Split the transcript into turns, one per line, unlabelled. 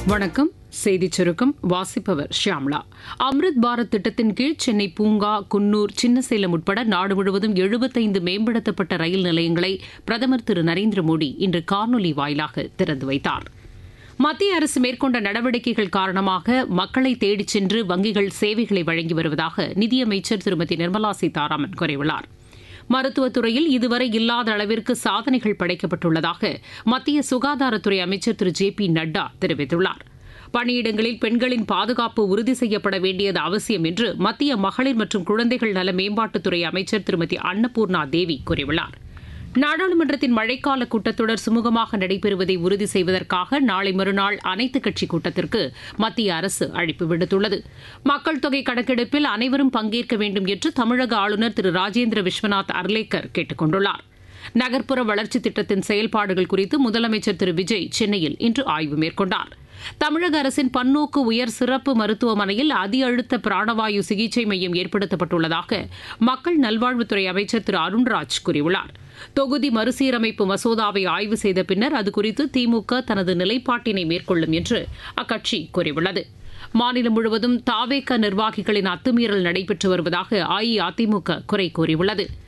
வணக்கம் செய்திச் சுருக்கம் வாசிப்பவர் ஷியாம்லா அம்ரித் பாரத் திட்டத்தின் கீழ் சென்னை பூங்கா குன்னூர் சின்னசேலம் உட்பட நாடு முழுவதும் எழுபத்தைந்து மேம்படுத்தப்பட்ட ரயில் நிலையங்களை பிரதமர் திரு நரேந்திர மோடி இன்று காணொலி வாயிலாக திறந்து வைத்தார் மத்திய அரசு மேற்கொண்ட நடவடிக்கைகள் காரணமாக மக்களை தேடிச் சென்று வங்கிகள் சேவைகளை வழங்கி வருவதாக நிதியமைச்சர் திருமதி நிர்மலா சீதாராமன் கூறியுள்ளார் மருத்துவத்துறையில் இதுவரை இல்லாத அளவிற்கு சாதனைகள் படைக்கப்பட்டுள்ளதாக மத்திய சுகாதாரத்துறை அமைச்சர் திரு ஜே பி நட்டா தெரிவித்துள்ளார் பணியிடங்களில் பெண்களின் பாதுகாப்பு உறுதி செய்யப்பட வேண்டியது அவசியம் என்று மத்திய மகளிர் மற்றும் குழந்தைகள் நல மேம்பாட்டுத்துறை அமைச்சர் திருமதி அன்னபூர்ணா தேவி கூறியுள்ளார் நாடாளுமன்றத்தின் மழைக்கால கூட்டத்தொடர் சுமூகமாக நடைபெறுவதை உறுதி செய்வதற்காக நாளை மறுநாள் அனைத்துக் கட்சி கூட்டத்திற்கு மத்திய அரசு அழைப்பு விடுத்துள்ளது மக்கள் தொகை கணக்கெடுப்பில் அனைவரும் பங்கேற்க வேண்டும் என்று தமிழக ஆளுநர் திரு ராஜேந்திர விஸ்வநாத் அர்லேக்கர் கேட்டுக் கொண்டுள்ளார் நகர்ப்புற வளர்ச்சி திட்டத்தின் செயல்பாடுகள் குறித்து முதலமைச்சர் திரு விஜய் சென்னையில் இன்று ஆய்வு மேற்கொண்டார் தமிழக அரசின் பன்னோக்கு உயர் சிறப்பு மருத்துவமனையில் அதி அழுத்த பிராணவாயு சிகிச்சை மையம் ஏற்படுத்தப்பட்டுள்ளதாக மக்கள் நல்வாழ்வுத்துறை அமைச்சர் திரு அருண்ராஜ் கூறியுள்ளார் தொகுதி மறுசீரமைப்பு மசோதாவை ஆய்வு செய்த பின்னர் அது குறித்து திமுக தனது நிலைப்பாட்டினை மேற்கொள்ளும் என்று அக்கட்சி கூறியுள்ளது மாநிலம் முழுவதும் தாவேக நிர்வாகிகளின் அத்துமீறல் நடைபெற்று வருவதாக அஇஅதிமுக குறை கூறியுள்ளது